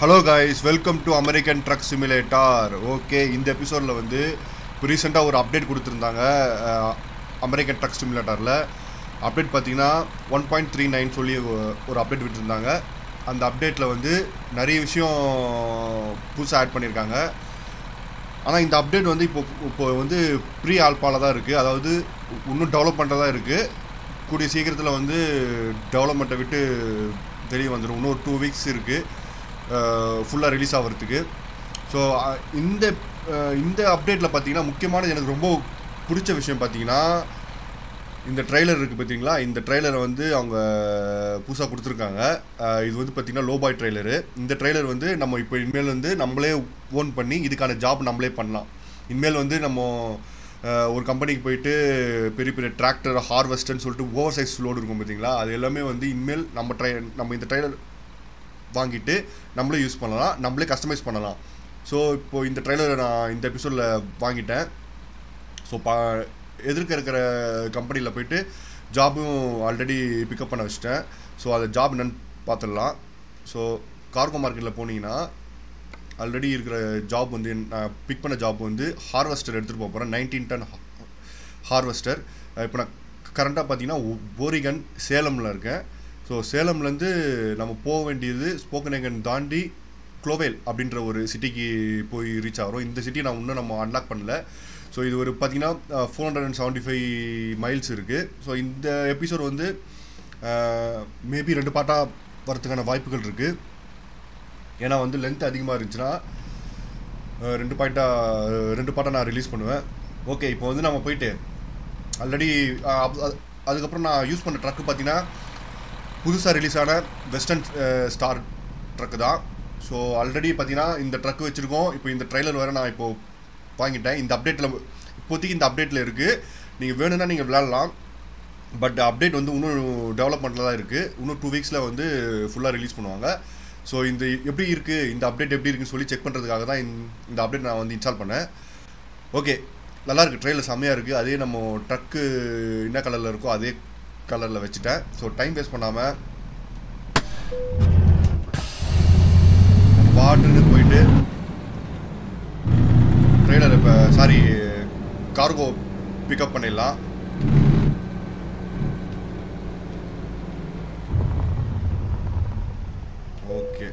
hello guys welcome to American truck simulator okay இந்த எபிசோடில் வந்து இப்போ ரீசெண்டாக ஒரு அப்டேட் கொடுத்துருந்தாங்க அமெரிக்கன் ட்ரக் சிமுலேட்டரில் அப்டேட் பார்த்தீங்கன்னா ஒன் பாயிண்ட் த்ரீ நைன் சொல்லி ஒ- ஒரு அப்டேட் விட்டுருந்தாங்க அந்த அப்டேட்டில் வந்து நிறைய விஷயம் புதுசாக ஆட் பண்ணியிருக்காங்க ஆனால் இந்த அப்டேட் வந்து இப்போ இப்போ வந்து ப்ரீ ஆல்பாவில் தான் இருக்குது அதாவது இன்னும் டெவலப் பண்ணுறதா இருக்குது கூடிய சீக்கிரத்தில் வந்து டெவலப்மெண்ட்டை விட்டு வெளியே வந்துடும் இன்னும் ஒரு டூ வீக்ஸ் இருக்குது ஃபுல்லாக ரிலீஸ் ஆகிறதுக்கு ஸோ இந்த அஹ், இந்த அப்டேட்டில் பார்த்தீங்கன்னா முக்கியமானது எனக்கு ரொம்ப பிடிச்ச விஷயம் பார்த்தீங்கன்னா இந்த ட்ரெய்லர் இருக்குது பார்த்தீங்களா இந்த ட்ரெய்லரை வந்து அவங்க புதுசாக கொடுத்துருக்காங்க அஹ், இது வந்து பார்த்தீங்கன்னா லோ பாய் ட்ரெய்லரு இந்த ட்ரெய்லர் வந்து நம்ம இப்போ இனிமேல் வந்து நம்மளே ஓன் பண்ணி இதுக்கான ஜாப் நம்மளே பண்ணலாம் இனிமேல் வந்து நம்ம அஹ், ஒரு கம்பெனிக்கு போயிட்டு பெரிய பெரிய டிராக்டர் ஹார்வெஸ்டர்னு சொல்லிட்டு ஓவர் சைஸ் லோடு இருக்கும் பார்த்தீங்களா அது எல்லாமே வந்து இனிமேல் நம்ம ட்ரை நம்ம இந்த ட்ரெய்லர் வாங்கிட்டு நம்மளே யூஸ் பண்ணலாம் நம்மளே கஸ்டமைஸ் பண்ணலாம் ஸோ இப்போ இந்த ட்ரெய்லரை நான் இந்த எபிசோடில் வாங்கிட்டேன் ஸோ பா எதிர்க்க இருக்கிற கம்பெனியில் போயிட்டு ஜாபும் ஆல்ரெடி பிக்கப் பண்ண வச்சுட்டேன் ஸோ அதை ஜாப் என்னன்னு பார்த்துடலாம் ஸோ கார்கோ மார்க்கெட்டில் போனீங்கன்னா ஆல்ரெடி இருக்கிற ஜாப் வந்து நான் பிக் பண்ண ஜாப் வந்து ஹார்வெஸ்டர் எடுத்துகிட்டு போக போகிறேன் நைன்டீன் டன் ஹார்வெஸ்டர் இப்போ நான் கரண்ட்டாக பார்த்தீங்கன்னா ஓரிகன் சேலமில் இருக்கேன் ஸோ சேலம்லேருந்து நம்ம போக வேண்டியது ஸ்போக்கனேகன் தாண்டி குளோவேல் அப்படின்ற ஒரு சிட்டிக்கு போய் ரீச் ஆகிறோம் இந்த சிட்டி நான் இன்னும் நம்ம அன்லாக் பண்ணல ஸோ இது ஒரு பார்த்தீங்கன்னா four hundred and seventy five miles இருக்குது ஸோ இந்த எபிசோட் வந்து மேபி ரெண்டு பாட்டாக வரதுக்கான வாய்ப்புகள் இருக்குது ஏன்னா வந்து லென்த் அதிகமாக இருந்துச்சுன்னா அஹ், ரெண்டு பாயிண்ட்டாக ரெண்டு பாட்டாக நான் ரிலீஸ் பண்ணுவேன் ஓகே இப்போ வந்து நம்ம போயிட்டு ஆல்ரெடி அதுக்கப்புறம் நான் யூஸ் பண்ண ட்ரக்கு பார்த்தீங்கன்னா புதுசாக ரிலீஸ் ஆன வெஸ்டர்ன் ஸ்டார் ட்ரக்கு தான் ஸோ ஆல்ரெடி பார்த்தீங்கன்னா இந்த ட்ரக் வச்சுருக்கோம் இப்போ இந்த ட்ரெய்லர் வேறு நான் இப்போது வாங்கிட்டேன் இந்த அப்டேட்டில் இப்போதைக்கு இந்த அப்டேட்டில் இருக்குது நீங்கள் வேணும்னா நீங்கள் விளையாடலாம் பட் அப்டேட் வந்து இன்னும் டெவலப்மெண்ட்டில் தான் இருக்குது இன்னும் டூ வீக்ஸில் வந்து ஃபுல்லாக ரிலீஸ் பண்ணுவாங்க ஸோ இந்த எப்படி இருக்குது இந்த அப்டேட் எப்படி இருக்குன்னு சொல்லி செக் பண்ணுறதுக்காக தான் இந்த- இந்த அப்டேட் நான் வந்து இன்ஸ்டால் பண்ணேன் ஓகே நல்லா இருக்கு ட்ரெயிலில் செம்மையாக இருக்குது அதே நம்ம ட்ரக்கு என்ன கலரில் இருக்கோ அதே கலரில் வச்சுட்டேன் ஸோ டைம் வேஸ்ட் பண்ணாமல் பாட்டுன்னு போயிட்டு ட்ரெயிலர் இப்போ சாரி கார்கோ பிக்கப் பண்ணிடலாம் ஓகே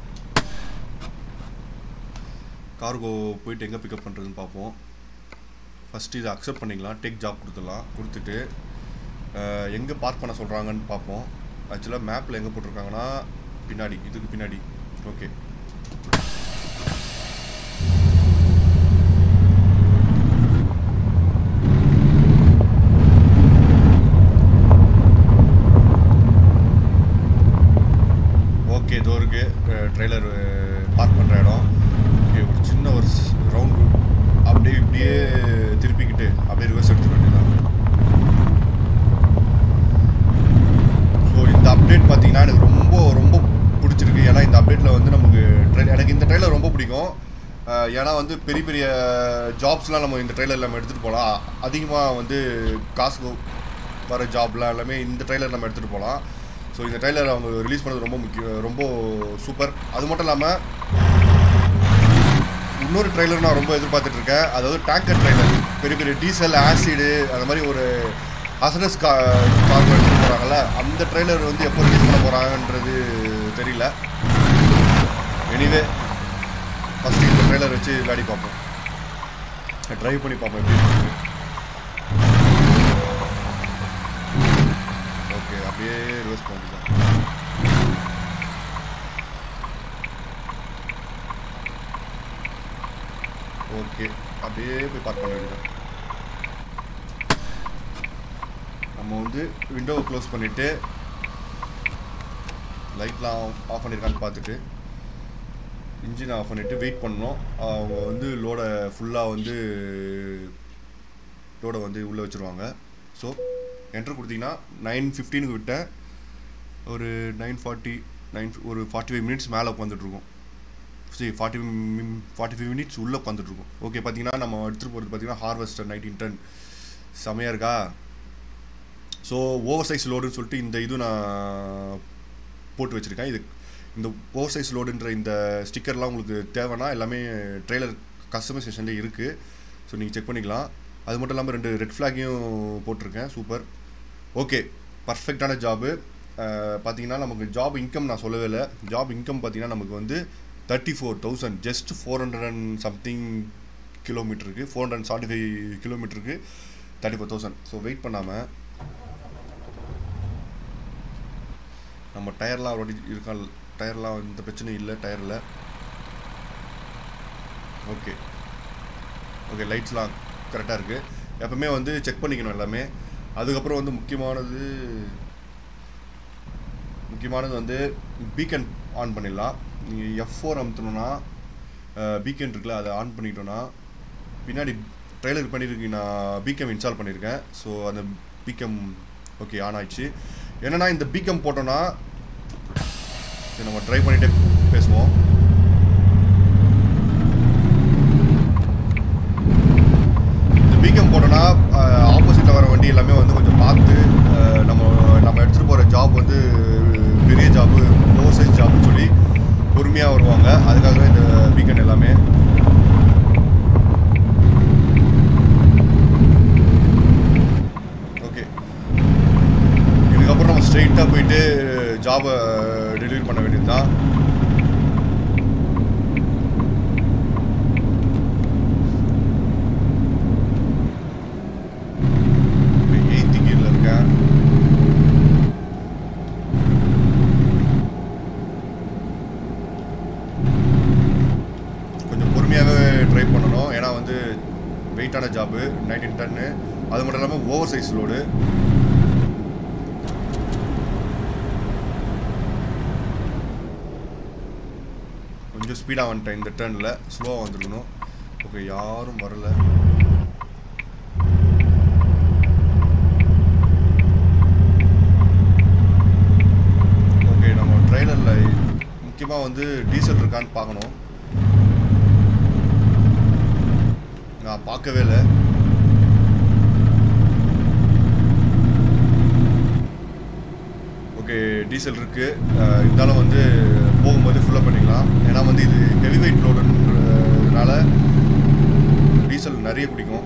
கார்கோ போயிட்டு எங்கே பிக்கப் பண்ணுறதுன்னு பார்ப்போம் ஃபஸ்ட்டு இதை அக்செப்ட் பண்ணிக்கலாம் டேக் ஜாப் கொடுத்துடலாம் கொடுத்துட்டு எங்கே பார்க் பண்ண சொல்கிறாங்கன்னு பார்ப்போம் ஆக்சுவலாக மேப்பில் எங்கே போட்டிருக்காங்கன்னா பின்னாடி இதுக்கு பின்னாடி ஓகே ஓகே இதோ இருக்கு ட்ரெய்லர் பார்க் பண்ணுற இடம் ஓகே ஒரு சின்ன ஒரு ரவுண்டு அப்படியே இப்படியே திருப்பிக்கிட்டு அப்படியே ரிவர்ஸ் எடுத்துக்க வேண்டியதான் ஸோ இந்த அப்டேட் பார்த்தீங்கன்னா எனக்கு ரொம்ப ரொம்ப பிடிச்சிருக்கு ஏன்னா இந்த அப்டேட்டில் வந்து நமக்கு ட்ரெயில் எனக்கு இந்த ட்ரெயிலர் ரொம்ப பிடிக்கும் அஹ் ஏன்னா வந்து பெரிய பெரிய ஜாப்ஸ்லாம் நம்ம இந்த ட்ரெயிலர் நம்ம எடுத்துகிட்டு போகலாம் அதிகமாக வந்து காசு வர ஜாப்லாம் எல்லாமே இந்த ட்ரெயிலர் நம்ம எடுத்துகிட்டு போகலாம் ஸோ இந்த ட்ரெயிலர் அவங்க ரிலீஸ் பண்ணது ரொம்ப முக்கியம் ரொம்ப சூப்பர் அது மட்டும் இல்லாமல் இன்னொரு ட்ரெய்லர் நான் ரொம்ப எதிர்பார்த்துட்டு இருக்கேன் அதாவது டேங்கர் ட்ரெய்லர் பெரிய பெரிய டீசல் ஆசிடு அந்த மாதிரி ஒரு அசடஸ் கா கார்கோ எடுத்துட்டு போகிறாங்கல்ல அந்த ட்ரெய்லர் வந்து எப்போ ரிலீஸ் பண்ண போகிறாங்கன்றது தெரியல எனிவே ஃபஸ்ட்டு இந்த ட்ரெய்லர் வச்சு விளையாடி பார்ப்போம் ட்ரைவ் பண்ணி பார்ப்போம் எப்படி இருக்கு ஓகே அப்படியே ரிவர்ஸ் பண்ணிக்கலாம் ஓகே அப்படியே போய் பார்க் பண்ண வேண்டியதான் நம்ம வந்து விண்டோவை க்ளோஸ் பண்ணிவிட்டு லைட்லாம் ஆஃப் பண்ணியிருக்கான்னு பார்த்துட்டு இன்ஜின் ஆஃப் பண்ணிவிட்டு வெயிட் பண்ணோம் அவங்க வந்து லோடை ஃபுல்லாக வந்து லோடை வந்து உள்ளே வச்சுருவாங்க ஸோ என்ட்ரு கொடுத்தீங்கன்னா நைன் ஃபிஃப்டீனுக்கு விட்டேன் ஒரு நைன் ஃபார்ட்டி நைன் ஒரு ஃபார்ட்டி ஃபைவ் மினிட்ஸ் மேலே உட்காந்துட்ருக்கோம் சரி ஃபார்ட்டி ஃபார்ட்டி ஃபைவ் மினிட்ஸ் உள்ளே உட்காந்துட்ருக்கோம் ஓகே பார்த்தீங்கன்னா நம்ம எடுத்துகிட்டு போகிறது பார்த்தீங்கன்னா ஹார்வெஸ்டர் நைன்டீன் டன் செமையாக இருக்கா ஸோ ஓவர் சைஸ் லோடுன்னு சொல்லிட்டு இந்த இது நான் போட்டு வச்சுருக்கேன் இது இந்த ஓவர் சைஸ் லோடுன்ற இந்த ஸ்டிக்கர்லாம் உங்களுக்கு தேவைன்னா எல்லாமே ட்ரெய்லர் கஸ்டமைசேஷன்லேயே இருக்குது ஸோ நீங்கள் செக் பண்ணிக்கலாம் அது மட்டும் இல்லாமல் ரெண்டு ரெட் ஃப்ளாகையும் போட்டிருக்கேன் சூப்பர் ஓகே பர்ஃபெக்டான ஜாபு பார்த்தீங்கன்னா நமக்கு ஜாப் இன்கம் நான் சொல்லவே இல்லை ஜாப் இன்கம் பார்த்தீங்கன்னா நமக்கு வந்து thirty four thousand just four hundred and something கிலோமீட்டருக்கு four hundred and forty five கிலோமீட்டருக்கு thirty four thousand so wait பண்ணாமல் நம்ம டயர்லாம் ஆல்ரெடி இருக்கா டயர்லாம் எந்த பிரச்சனையும் இல்லை டயரில் ஓகே ஓகே லைட்ஸ்லாம் கரெக்டாக இருக்குது எப்பவுமே வந்து செக் பண்ணிக்கணும் எல்லாமே அதுக்கப்புறம் வந்து முக்கியமானது முக்கியமானது வந்து பீக்கன் ஆன் பண்ணிடலாம் நீங்கள் எஃப் ஃபோர் அமுத்தணும்னா பீக்கன் இருக்குல்ல அதை ஆன் பண்ணிட்டோன்னா பின்னாடி ட்ரெய்லர் பண்ணியிருக்கு நான் பீக்கம் இன்ஸ்டால் பண்ணியிருக்கேன் ஸோ அந்த பீக்கம் ஓகே ஆன் ஆயிடுச்சு என்னன்னா இந்த பீக்கம் போட்டோன்னா சரி, நம்ம ட்ரை பண்ணிகிட்டே பேசுவோம் இந்த பீக்கம் போட்டோன்னா ஆப்போசிட்டில் வர வண்டி எல்லாமே வந்து கொஞ்சம் பார்த்து அஹ், நம்ம நம்ம எடுத்துகிட்டு போகிற ஜாப் வந்து பெரிய ஜாப்பு ஓவர் சைஸ் ஜாப்னு சொல்லி பொறுமையாக வருவாங்க அதுக்காக தான் இந்த பீக்கன் எல்லாமே ஓகே இதுக்கப்புறம் நம்ம ஸ்ட்ரெயிட்டாக போயிட்டு ஜாபை டெலிவரி பண்ண வேண்டியது தான் எயித்து கியரில் இருக்கேன் கொஞ்சம் பொறுமையாகவே ட்ரை பண்ணணும் ஏன்னா வந்து வெயிட்டான ஜாபு நைன்டீன் டன்னு அது மட்டும் இல்லாமல் ஓவர் சைஸ் லோடு கொஞ்சம் ஸ்பீடாக வந்துட்டேன் இந்த டர்னில் ஸ்லோவாக வந்துருக்கணும் ஓகே யாரும் வரல ஓகே நம்ம ட்ரெய்லரில் முக்கியமாக வந்து டீசல் இருக்கான்னு பார்க்கணும் நான் பார்க்கவே இல்லை ஓகே டீசல் இருக்குது இருந்தாலும் வந்து போகும்போது ஃபுல்லாக பண்ணிக்கலாம் ஏன்னா வந்து இது ஹெவி வெயிட் லோடுன்றதுனால டீசல் நிறைய பிடிக்கும்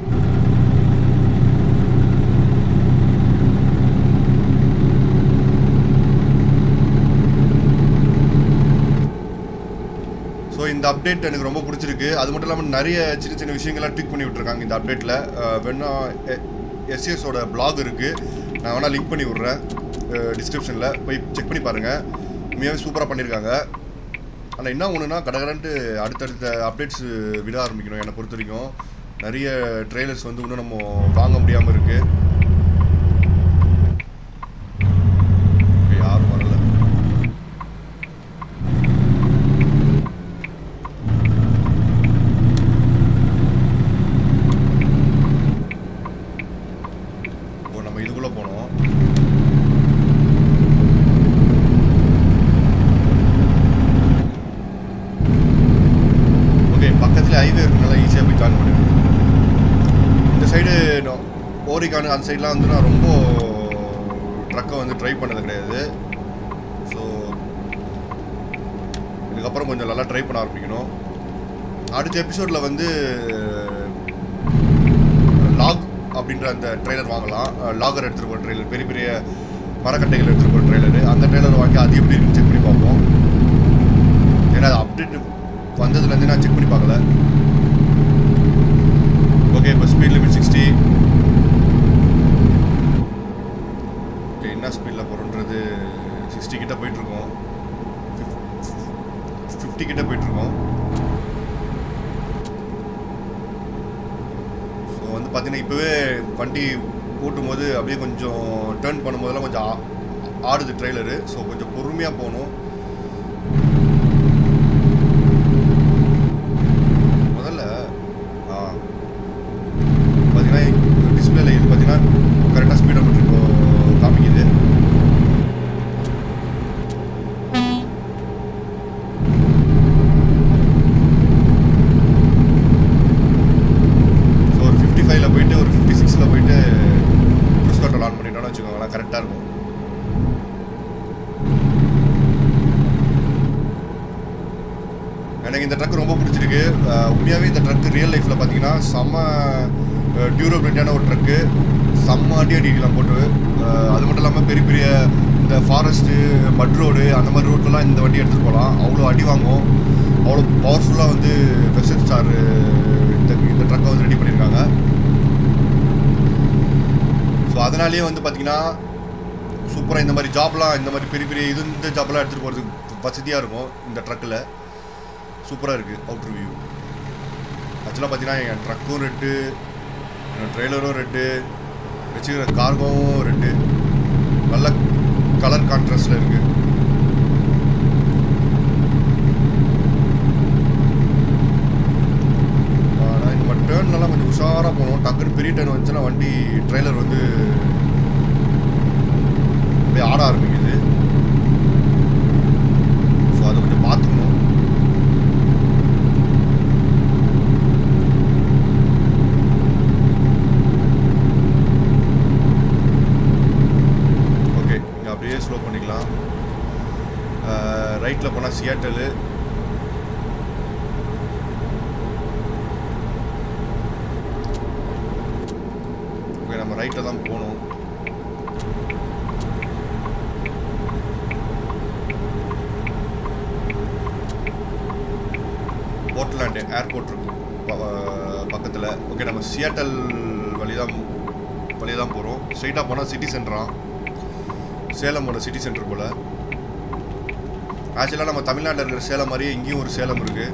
ஸோ இந்த அப்டேட் எனக்கு ரொம்ப பிடிச்சிருக்கு அது மட்டும் இல்லாமல் நிறைய சின்ன சின்ன விஷயங்கள்லாம் ட்வீட் பண்ணி விட்ருக்காங்க இந்த அப்டேட்டில் வேணா எஸ்எஸோட blog இருக்குது நான் வேணால் லிங்க் பண்ணி விட்றேன் டிஸ்கிரிப்ஷனில் போய் செக் பண்ணி பாருங்கள் உண்மையாகவே சூப்பராக பண்ணியிருக்காங்க ஆனால் என்ன ஒன்றுனா கடகடன்ட்டு அடுத்தடுத்த அப்டேட்ஸ் விட ஆரம்பிக்கணும் என்னை பொறுத்த வரைக்கும் நிறைய ட்ரெய்லர்ஸ் வந்து இன்னும் நம்ம வாங்க முடியாமல் இருக்குது யாரும் வரல ஓ நம்ம இதுக்குள்ளே போனோம் ஓகே பக்கத்துல ஹைவே இருக்கனால ஈஸியாக போய் ஜாயின் பண்ணிடுவேன் இந்த சைடு ஓரிகான் அந்த சைட்லாம் வந்து நான் ரொம்ப ட்ரக்கை வந்து ட்ரை பண்ணது கிடையாது ஸோ இதுக்கப்புறம் கொஞ்சம் நல்லா ட்ரை பண்ண ஆரம்பிக்கணும் அடுத்த எபிசோடில் வந்து லாக் அப்படின்ற அந்த ட்ரெய்லர் வாங்கலாம் லாகர் எடுத்துகிட்டு போகிற ட்ரெய்லர் பெரிய பெரிய மரக்கட்டைகள் எடுத்துகிட்டு போகிற ட்ரெய்லரு அந்த ட்ரெய்லர் வாங்கி அது எப்படி இருக்குன்னு செக் பண்ணி பார்ப்போம் ஏன்னா அது அப்டேட் வந்ததுலேருந்து நான் செக் பண்ணி பார்க்கல ஓகே இப்போ ஸ்பீட் லிமிட் சிக்ஸ்டி ஓகே என்ன ஸ்பீடில் போகிறோன்றது சிக்ஸ்டி கிட்ட போயிட்டுருக்கோம் ஃபிஃப்டி கிட்ட போயிட்டுருக்கோம் ஸோ வந்து பார்த்தீங்கன்னா இப்போவே வண்டி ஓட்டும் போது அப்படியே கொஞ்சம் டேர்ன் பண்ணும்போதெல்லாம் கொஞ்சம் ஆ- ஆடுது ட்ரெய்லரு ஸோ கொஞ்சம் பொறுமையாக போகணும் முதல்ல ஆ பார்த்தீங்கன்னா டிஸ்பிளேல இது பார்த்தீங்கன்னா கரெக்டாக ஸ்பீடை மட்டும் இப்போ காமிக்குது ஸோ ஒரு ஃபிஃப்டி ஃபைவ்ல போயிட்டு ஒரு ஃபிஃப்டி சிக்ஸில் போயிட்டு க்ரூஸ் கண்ட்ரோல் ஆன் பண்ணிட்டோம்னு வச்சுக்கோங்களேன் கரெக்டாக இருக்கும் எனக்கு இந்த ட்ரக் ரொம்ப பிடிச்சிருக்கு அஹ், உண்மையாகவே இந்த ட்ரக் ரியல் லைஃப்பில் பார்த்தீங்கன்னா செம்ம டியூரபிலிட்டியான ஒரு ட்ரக்கு செம்ம அடி அடிக்கலாம் போட்டு அஹ், அது மட்டும் இல்லாமல் பெரிய பெரிய இந்த ஃபாரஸ்ட்டு மட் ரோடு அந்த மாதிரி ரோட்லலாம் இந்த வண்டி எடுத்துகிட்டு போகலாம் அவ்வளோ அடி வாங்கும் அவ்வளோ பவர்ஃபுல்லாக வந்து வெஸ்டர்ன் ஸ்டார் இந்த இந்த ட்ரக்கை வந்து ரெடி பண்ணியிருக்காங்க ஸோ அதனாலேயே வந்து பார்த்தீங்கன்னா சூப்பராக இந்த மாதிரி ஜாப்லாம் இந்த மாதிரி பெரிய பெரிய இது இந்த ஜாப்லாம் எடுத்துகிட்டு போகிறதுக்கு வசதியாக இருக்கும் இந்த ட்ரக்கில் சூப்பராக இருக்குது அவுட்ரு வியூ ஆக்சுவலாக பார்த்தீங்கன்னா என் ட்ரக்கும் ரெட்டு என் ட்ரெய்லரும் ரெட்டு வச்சுக்கிற கார்கோவும் ரெட்டு நல்ல கலர் கான்ட்ராஸ்டில் இருக்குது ஆனால் இந்த மாதிரி டேர்ன்லலாம் கொஞ்சம் உஷாராக போகணும் டக்குன்னு பெரிய டேர்ன் வந்துச்சுன்னா வண்டி ட்ரெய்லர் வந்து அப்படியே ஆட ஆரம்பிக்குது ஸோ அதை கொஞ்சம் பார்த்துக்கணும் ஓகே இங்கே அப்படியே ஸ்லோ பண்ணிக்கலாம் ரைட்டில் போனால் சியாட்டலு ஓகே நம்ம ரைட்டில் தான் போகணும் போர்ட்லாண்டு ஏர்போர்ட் இருக்கு பக்கத்தில் ஓகே நம்ம சியாட்டல் வழி தான் வழி தான் போகிறோம் ஸ்ட்ரைட்டாக போனால் சிட்டி சென்டரா சேலமோட சிட்டி சென்டர் போல் ஆக்சுவலாக நம்ம தமிழ்நாட்டில் இருக்கிற சேலம் மாதிரியே இங்கேயும் ஒரு சேலம் இருக்குது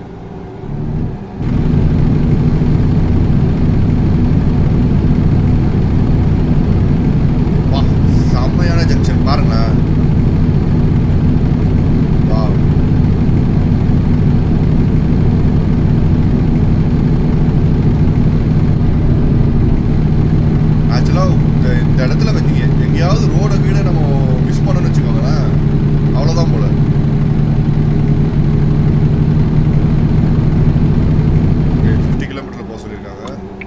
வா செம்மையான ஜங்ஷன் பாருங்களேன் வா ஆக்சுவலாக இந்த இந்த இடத்துல வந்து எ- எங்கேயாவது ரோட வீட நம்ம மிஸ் பண்ணோம்னு வச்சுக்கோங்களேன் அவ்வளோதான் போல ஃபிஃப்டி கிலோமீட்டரில் போக சொல்லியிருக்காங்க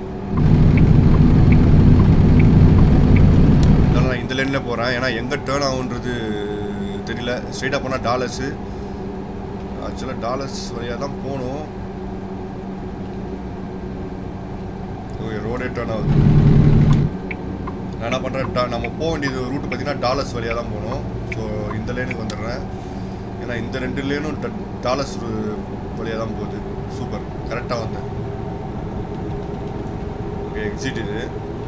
அதனால நான் இந்த லைனில் போகிறேன் ஏன்னா எங்கே டேர்ன் ஆகுன்றது தெரியல ஸ்ட்ரைட்டாக போனால் டாலர்ஸு ஆக்சுவலாக டாலர்ஸ் வழியாக தான் போகணும் ஓகே ரோடே டேர்ன் ஆகுது நான் என்ன பண்ணுறேன் நம்ம போக வேண்டியது ரூட் பார்த்தீங்கன்னா டாலர்ஸ் வழியாக தான் போகணும் ஸோ இந்த லைனுக்கு வந்துடுறேன் ஏன்னா இந்த ரெண்டு லேனும் டாலர்ஸ் வழியாக தான் போகுது சூப்பர் கரெக்டாக வந்தேன் ஓகே எக்ஸிட் இது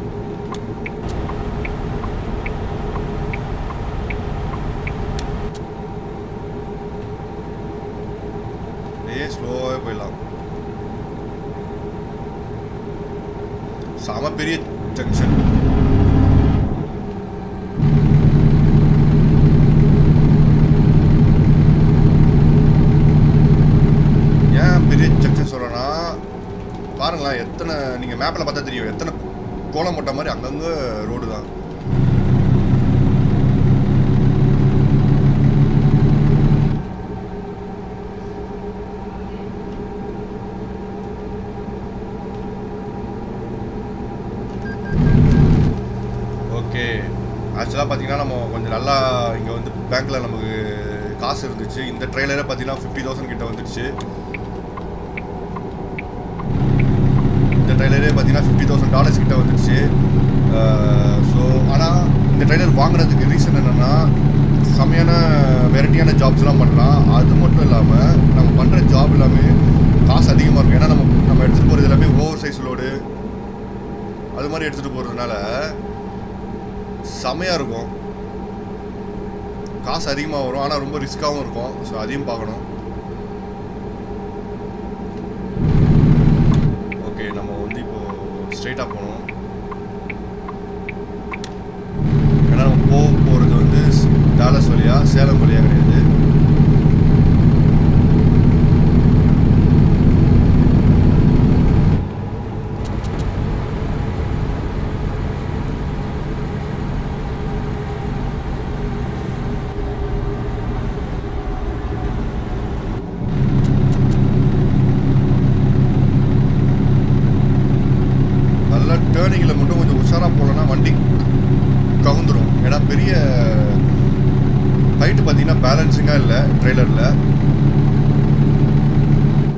ஏ ஸ்லோவாகவே போயிடலாம் செம பெரிய ஜங்ஷன் ஏன் பெரிய ஜங்ஷன் சொல்கிறேன்னா பாருங்களேன் எத்தனை நீங்கள் மேப்பில் பார்த்தா தெரியும் எத்தனை கோலம் போட்ட மாதிரி அங்கங்கே ரோடு தான் ஓகே ஆக்சுவலாக பார்த்தீங்கன்னா நம்ம கொஞ்சம் நல்லா இங்கே வந்து பேங்க்கில் நமக்கு காசு இருந்துச்சு இந்த ட்ரெயிலரே பார்த்தீங்கன்னா ஃபிஃப்டி தௌசண்ட் கிட்ட வந்துடுச்சு இந்த ட்ரெய்லரே பார்த்தீங்கன்னா ஃபிஃப்டி தௌசண்ட் டாலர்ஸ் கிட்ட வந்துடுச்சு ஸோ ஆனால் இந்த ட்ரெய்லர் வாங்குறதுக்கு ரீசன் என்னென்னா செமையான வெரைட்டியான ஜாப்ஸ்லாம் பண்ணலாம் அது மட்டும் இல்லாமல் நம்ம பண்ணுற ஜாப் எல்லாமே காசு அதிகமாக இருக்கும் ஏன்னா நம்ம நம்ம எடுத்துகிட்டு போகிறது எல்லாமே ஓவர் சைஸ் லோடு அது மாதிரி எடுத்துகிட்டு போகிறதுனால செமையாக இருக்கும் காசு அதிகமாக வரும் ஆனால் ரொம்ப ரிஸ்க்காகவும் இருக்கும் ஸோ அதையும் பார்க்கணும் ஓகே நம்ம வந்து இப்போ ஸ்ட்ரைட்டாக போகணும் ஏன்னா நம்ம போக போகிறது வந்து டாலஸ் வழியா சேலம் வழியா கிடையாது நல்ல டேர்னிங்கில் மட்டும் கொஞ்சம் உஷாராக போகலன்னா வண்டி கவுந்துரும் ஏன்னா பெரிய ஹைட்டு பார்த்தீங்கன்னா பேலன்சிங்காக இல்லை ட்ரெய்லரில்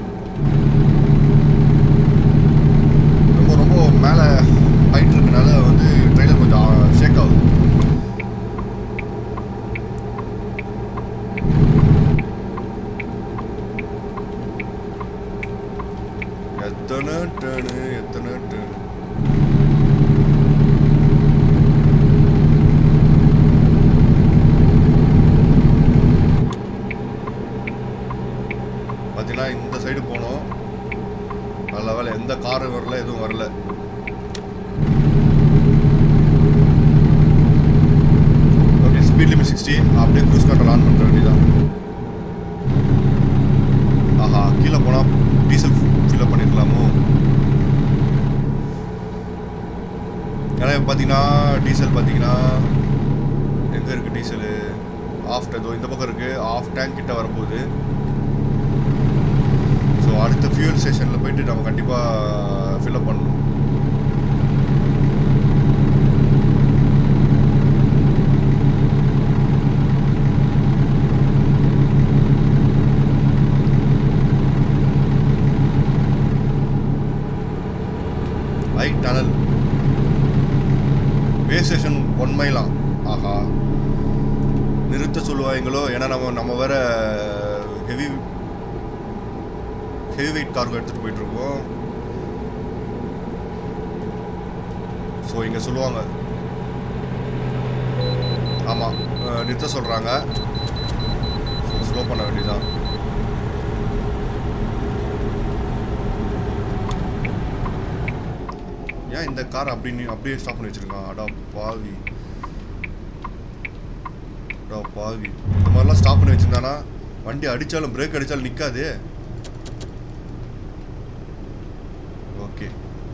அதனால எதுவும் வரல ஓகே ஸ்பீட் லிமிட் சிக்ஸ்டி அப்படியே க்ரூஸ் கண்ட்ரோல் ஆன் பண்ணுற வேண்டியதான் ஆஹா கீழே போனால் டீசல் ஃபில்அப் பண்ணிருக்கலாமோ ஏன்னா இப்போ பார்த்தீங்கன்னா டீசல் பார்த்தீங்கன்னா எங்கே இருக்குது டீசலு ஆஃப் ஏதோ இந்த பக்கம் இருக்குது ஆஃப் டேங்க் கிட்ட வரப்போகுது ஸோ அடுத்த ஃபியூல் ஸ்டேஷனில் போயிட்டு நம்ம கண்டிப்பாக ஃபில்அப் பண்ணணும் light tunnel weigh station one மைலாம் ஆஹா நிறுத்த சொல்லுவாங்களோ ஏன்னா நம்ம நம்ம வேற ஹெவி ஹெவி வெயிட் கார்கோ எடுத்துகிட்டு போயிட்டுருக்கோம் ஸோ இங்கே சொல்லுவாங்க ஆமாம் நிறுத்த சொல்கிறாங்க ஸோ ஸ்லோ பண்ண வேண்டியதான் ஏன் இந்த கார் அப்படி நீ- அப்படியே ஸ்டாப் பண்ணி வச்சிருக்கான் அடா பாவி அடா பாவி இந்த மாதிரிலாம் ஸ்டாப் பண்ணி வச்சிருந்தானா வண்டி அடிச்சாலும் பிரேக் அடிச்சாலும் நிற்காது ஓகே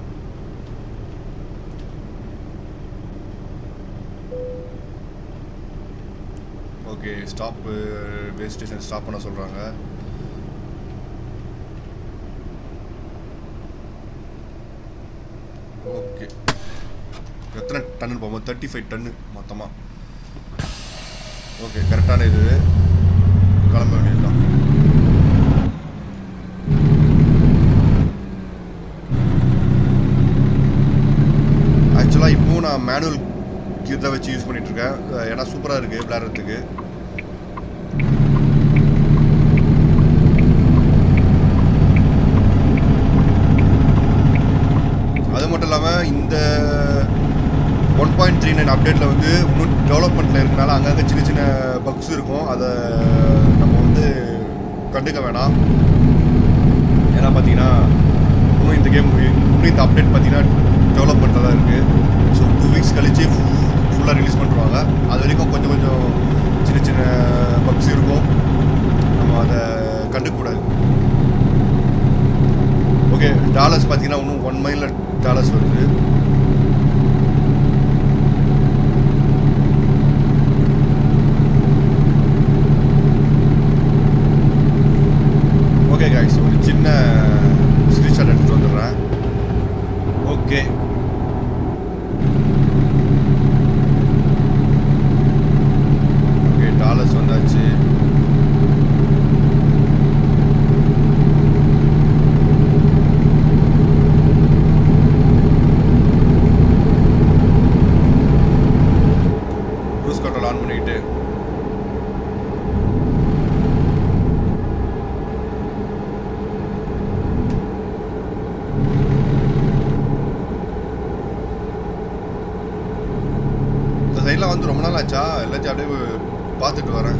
ஓகே ஸ்டாப் வேஸ்ட் ஸ்டேஷன் ஸ்டாப் பண்ண சொல்கிறாங்க ஓகே எத்தனை டன்னு போகும்போது தேர்ட்டி ஃபைவ் டன்னு மொத்தமாக ஓகே கரெக்டான இது கிளம்ப வேண்டியதுதான் ஆக்சுவலாக இப்போவும் நான் மேனுவல் கீர் தான் வச்சு யூஸ் பண்ணிட்டு இருக்கேன் அஹ் ஏன்னா சூப்பராக இருக்குது விளையாடுறதுக்கு அது மட்டும் இல்லாமல் இந்த ஒன் பாயிண்ட் த்ரீ நைன் அப்டேட்டில் வந்து இன்னும் டெவலப்மெண்ட்டில் இருக்கனால அங்கங்கே சின்ன சின்ன பக்ஸ் இருக்கும் அதை நம்ம வந்து கண்டுக்க வேணாம் ஏன்னா பார்த்தீங்கன்னா இன்னும் இந்த கேம் இன்னும் இந்த அப்டேட் பார்த்தீங்கன்னா டெவலப்மெண்ட்டில் தான் இருக்குது ஸோ டூ வீக்ஸ் கழிச்சு ஃபுல்லாக ரிலீஸ் பண்ணுவாங்க அது வரைக்கும் கொஞ்சம் கொஞ்சம் சின்ன சின்ன பக்ஸ் இருக்கும் நம்ம அதை கண்டுக்கூடாது ஓகே டாலர்ஸ் பார்த்தீங்கன்னா இன்னும் ஒன் மைலில் டாலர்ஸ் வருது ஓகே காய்ஸ் ஒரு சின்ன ஸ்க்ரீன்ஷாட் எடுத்துகிட்டு வந்துடுறேன் ஓகே ஓகே டாலர்ஸ் வந்தாச்சு க்ரூஸ் கண்ட்ரோல் ஆன் பண்ணிக்கிட்டு இந்த சைட்லாம் வந்து ரொம்ப நாள் ஆச்சா எல்லாத்தையும் அப்படியே பார்த்துட்டு வரேன்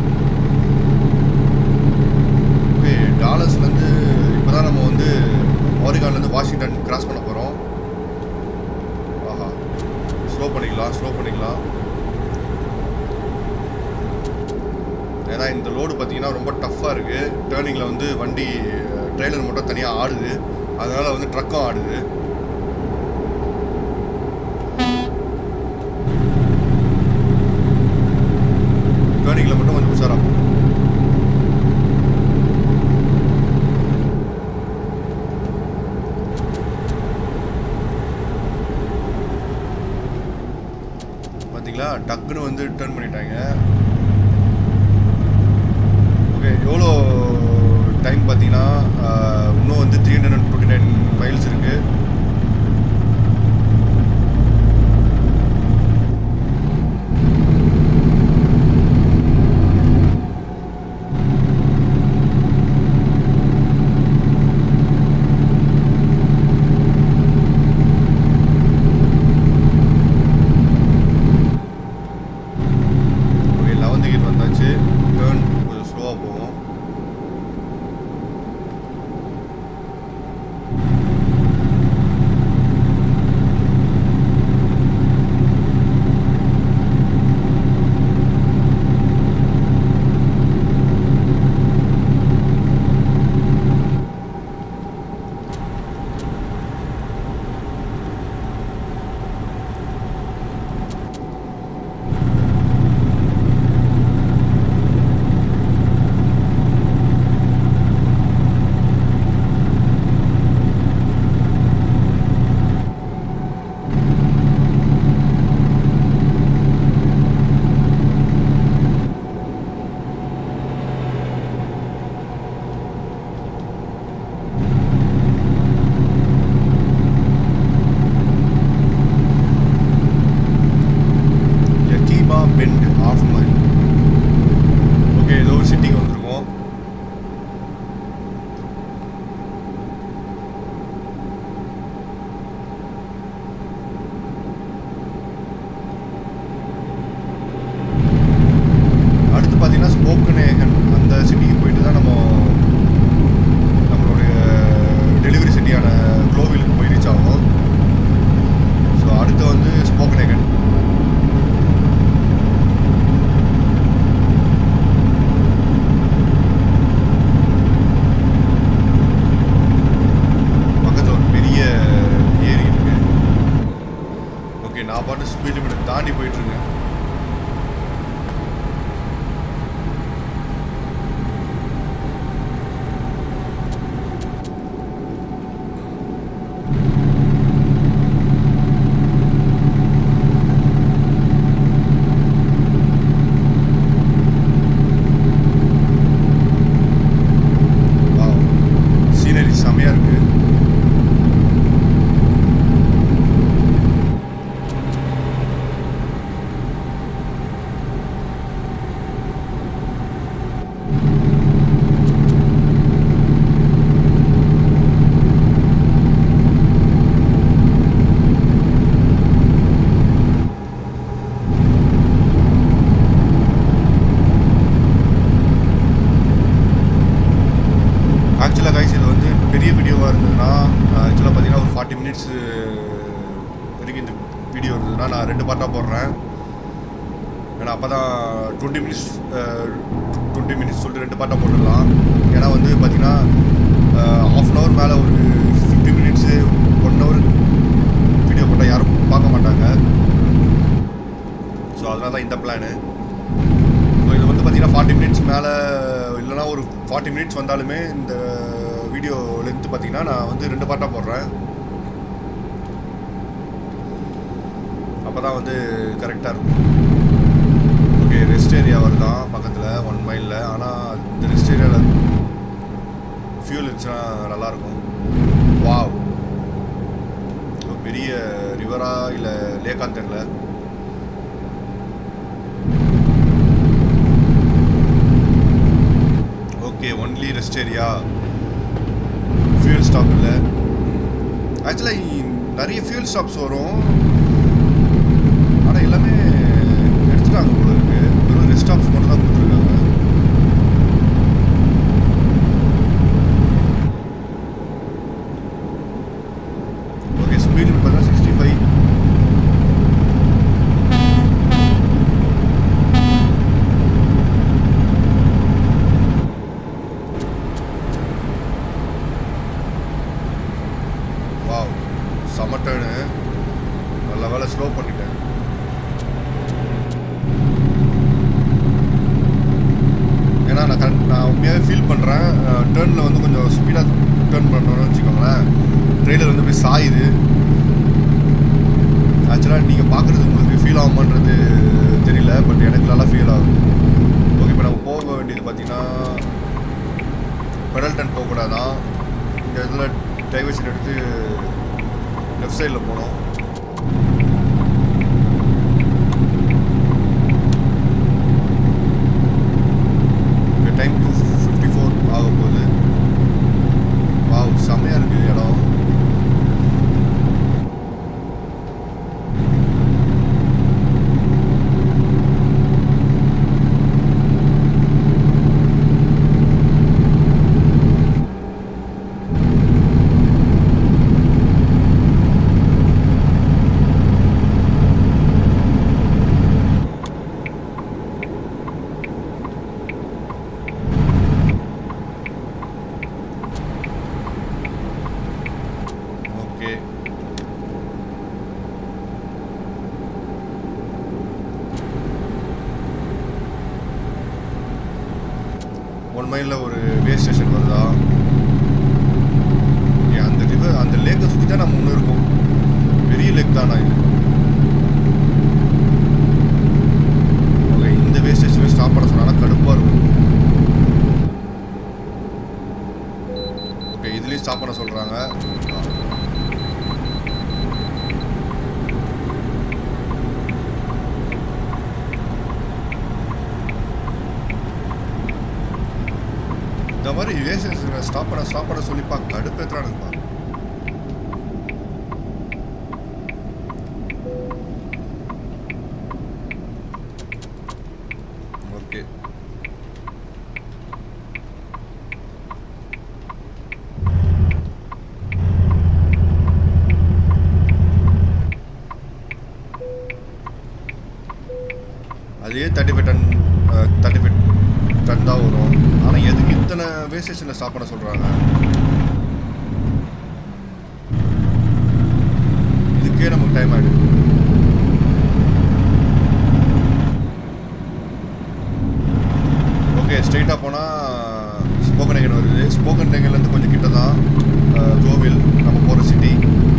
ஓகே டாலர்ஸ்லேருந்து இப்போ தான் நம்ம வந்து ஆரிகான்லேருந்து வாஷிங்டன் கிராஸ் பண்ண போகிறோம் ஆஹா ஸ்லோ பண்ணிக்கலாம் ஸ்லோ பண்ணிக்கலாம் ஏன்னா இந்த லோடு பார்த்தீங்கன்னா ரொம்ப டஃப்பாக இருக்குது டேர்னிங்கில் வந்து வண்டி ட்ரெய்லர் மட்டும் தனியாக ஆடுது அதனால் வந்து ட்ரக்கும் ஆடுது டேர்னிங்கில் மட்டும் கொஞ்சம் உஷாராக பார்த்தீங்களா டக்குன்னு வந்து டர்ன் பண்ணிட்டாங்க ஓகே எவ்வளோ டைம் பார்த்தீங்கன்னா ஆஹ், இன்னும் வந்து three hundred and twenty nine miles இருக்குது ஓகே லெவன்த் கீர் வந்தாச்சு டேர்ன் கொஞ்சம் ஸ்லோவாக போகும் ஆக்சுவலாக கைஸ் இது வந்து பெரிய வீடியோவாக இருந்ததுன்னா ஆக்சுவலாக பார்த்தீங்கன்னா ஒரு ஃபார்ட்டி மினிட்ஸ் வரைக்கும் இந்த வீடியோ இருந்ததுன்னா நான் ரெண்டு பார்ட்டாக போடுறேன் ஏன்னா அப்போ தான் டுவெண்ட்டி மினிட்ஸ் டுவெண்ட்டி மினிட்ஸ் சொல்லிட்டு ரெண்டு பார்ட்டாக போட்டுடலாம் ஏன்னா வந்து பார்த்தீங்கன்னா ஆஃப் அன் ஹவர் மேலே ஒரு fifty minutes one hour video போட்டால் யாரும் பார்க்க மாட்டாங்க ஸோ அதனால தான் இந்த பிளானு ஸோ இது வந்து பார்த்தீங்கன்னா ஃபார்ட்டி மினிட்ஸ் மேலே இல்லைனா ஒரு ஃபார்ட்டி மினிட்ஸ் வந்தாலுமே இந்த வீடியோ லென்த்து பார்த்தீங்கன்னா நான் வந்து ரெண்டு பார்ட்டாக போடுறேன் அப்போ தான் வந்து கரெக்டாக இருக்கும் ஓகே ரெஸ்ட் ஏரியா வருதான் பக்கத்தில் ஒன் மைலில் ஆனால் இந்த ரெஸ்ட் ஏரியாவில் ஃபியூல் இருந்துச்சுன்னா நல்லாயிருக்கும் வாவ் ஒரு பெரிய ரிவரா இல்லை லேக்கான்னு தெரில okay only rest area fuel stop இல்லை ஆக்சுவலாக நிறைய ஃபியூல் ஸ்டாப்ஸ் வரும் ஆனால் எல்லாமே எடுத்துட்டாங்க போல இருக்கு வெறும் ரெஸ்ட் ஸ்டாப்ஸ் மட்டும் தான் கொடுத்துருக்காங்க ஓகே ஸ்பீட் பார்த்தீங்கன்னா சிக்ஸ்டி ஃபைவ் வாவ் செம்ம டர்னு நல்ல வேலை ஸ்லோ பண்ணிட்டேன் ஏன்னா நான் கரெக்ட் நான் உண்மையாகவே ஃபீல் பண்ணுறேன் டேர்னில் வந்து கொஞ்சம் ஸ்பீடாக டேர்ன் பண்ணணும்னு வச்சுக்கோங்களேன் ட்ரெயிலர் வந்து போய் சாயுது ஆக்சுவலாக நீங்கள் பார்க்குறது உங்களுக்கு ஃபீல் ஆகுமான்றது தெரியல பட் எனக்கு நல்லா ஃபீல் ஆகுது ஓகே இப்போ நம்ம போக வேண்டியது பார்த்தீங்கன்னா பெடல் டன் போகக்கூடாதான் இந்த இடத்துல டைவர்ஷன் எடுத்து லெஃப்ட் சைடில் போனோம் டைம் டூ ஃபிஃப்டி ஃபோர் ஆக போகுது வாவ் செம்மையாக இருக்குது இடம் ஓகே ஒன் மைலில் ஒரு வே ஸ்டேஷன் வருதா ஏன் அந்த ரிவர் அந்த லேக்கை சுற்றி தான் நம்ம ஒன்று இருக்கோம் பெரிய லேக் தானா இது ஓகே இந்த வே ஸ்டேஷனில் ஸ்டாப் பண்ண சொன்னா கடுப்பாக இருக்கும் ஓகே இதுலேயும் ஸ்டாப் பண்ண சொல்கிறாங்க இந்த மாதிரி ரிலேஷன்ஸ் ஸ்டாப் பண்ண ஸ்டாப் பண்ண சொல்லிப்பா கடுப்பேற்றுறானுங்கப்பா ஓகே அதே thirty five ton thirty five ton தான் வரும் ஆனால் எதுக்கு இத்தனை வே ஸ்டேஷனில் ஸ்டாப் பண்ண சொல்கிறாங்க இதுக்கே நமக்கு டைம் ஆகிடுது ஓகே ஸ்ட்ரெயிட்டாக போனால் ஸ்போக்கன் டேங்கன் வருது ஸ்போக்கன் டேங்கன்லேருந்து கொஞ்சம் கிட்ட தான் அஹ், கோவில் நம்ம போகிற சிட்டி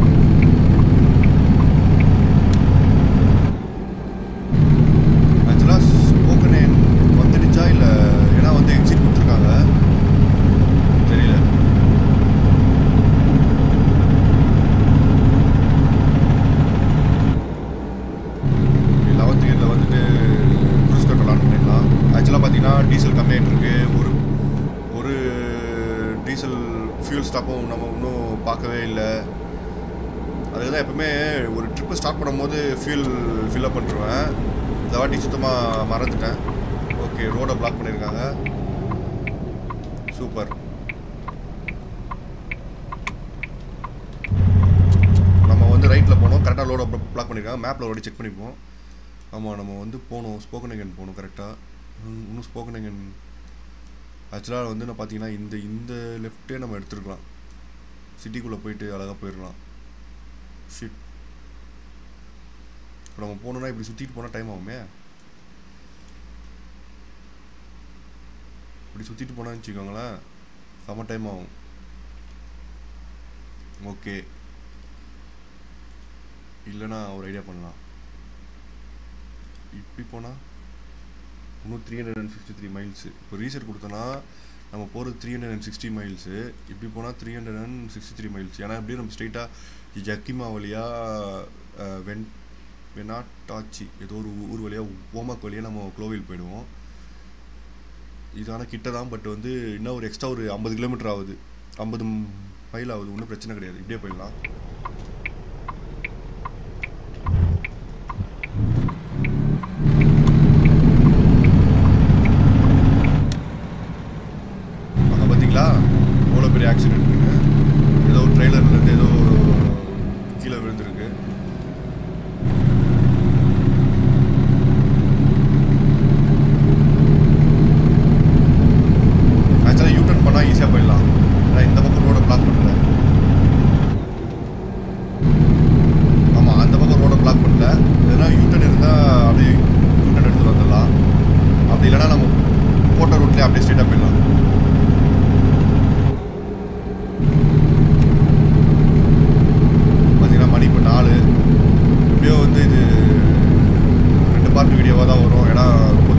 ஆக்சுவலாக ஸ்போக்கன் நேம் வந்துடுச்சா இல்லை ஏன்னா வந்து எக்ஸிட் கொடுத்துருக்காங்க தெரியல லெவன்த் இயரில் வந்துட்டு க்ரூஸ் கண்ட்ரோல் ஆன் பண்ணிடலாம் ஆக்சுவலாக பார்த்தீங்கன்னா டீசல் கம்மியாகிட்டு இருக்கு ஒரு ஒரு டீசல் ஃபியூல் ஸ்டாப்பும் நம்ம இன்னும் பார்க்கவே இல்லை அதுக்கு தான் எப்பவுமே ஒரு ட்ரிப்பு ஸ்டார்ட் பண்ணும்போது ஃபியூல் ஃபில்அப் பண்ணிருவேன் இந்த வாட்டி சுத்தமாக மறந்துட்டேன் ஓகே ரோடை பிளாக் பண்ணியிருக்காங்க சூப்பர் வந்து ரைட்டில் போனோம் கரெக்டாக லோட பிளாக் பண்ணியிருக்காங்க மேப்பில் ஒரு செக் பண்ணிப்போம் ஆமாம் நம்ம வந்து போகணும் ஸ்போக்கனகன் போகணும் கரெக்டாக இன்னும் ஸ்போக்கனகன் ஆக்சுவலாக வந்து நான் பார்த்தீங்கன்னா இந்த இந்த லெஃப்ட்டே நம்ம எடுத்துருக்கலாம் சிட்டிக்குள்ளே போயிட்டு அழகாக போயிடலாம் ஷிட் இப்போ நம்ம போகணுன்னா இப்படி சுற்றிட்டு போனால் டைம் ஆகுமே இப்படி சுற்றிட்டு போனான்னு வச்சுக்கோங்களேன் செம்ம டைம் ஆகும் ஓகே இல்லைன்னா ஒரு ஐடியா பண்ணலாம் இப்படி போனால் இன்னும் three hundred and fifty three miles இப்போ ரீசெட் கொடுத்தோன்னா நம்ம போகிறது three hundred and sixty miles இப்படி போனால் three hundred and sixty three miles ஏன்னா எப்படியும் நம்ம ஸ்ட்ரெயிட்டாக ஜக்கிமா வழியாக வென் வெனாட்டாச்சி ஏதோ ஒரு ஊர் வழியாக ஓமாக் வழியாக நம்ம குளோவில் போயிடுவோம் இதான கிட்ட தான் பட் வந்து இன்னும் ஒரு எக்ஸ்ட்ரா ஒரு ஐம்பது கிலோமீட்டர் ஆகுது ஐம்பது மைல் ஆகுது ஒன்றும் பிரச்சனை கிடையாது இப்படியே போயிடலாம் அங்கே பார்த்தீங்களா எவ்வளோ பெரிய ஆக்சிடென்ட் இருக்கு ஏதோ ஒரு ட்ரெய்லர்லேருந்து ஏதோ கீழே விழுந்திருக்கு ஆக்சுவலாக யூ டர்ன் பண்ணால் ஈஸியாக போயிடலாம் ஏன்னா இந்த பக்கம் ரோட பிளாக் பண்ணல ஆமாம் அந்த பக்கம் ரோட பிளாக் பண்ணல எதனா யூ டர்ன் இருந்தால் அப்படியே யூ டர்ன் எடுத்துகிட்டு வந்துடலாம் அப்படி இல்லைன்னா நம்ம போட்ட ரூட்லேயே அப்படியே ஸ்ட்ரெயிட்டாக போயிடலாம் பார்த்தீங்கன்னா மணி இப்போ நாலு எப்படியோ வந்து இது ரெண்டு பார்ட் வீடியோவாக தான் வரும் ஏன்னா ரொம்ப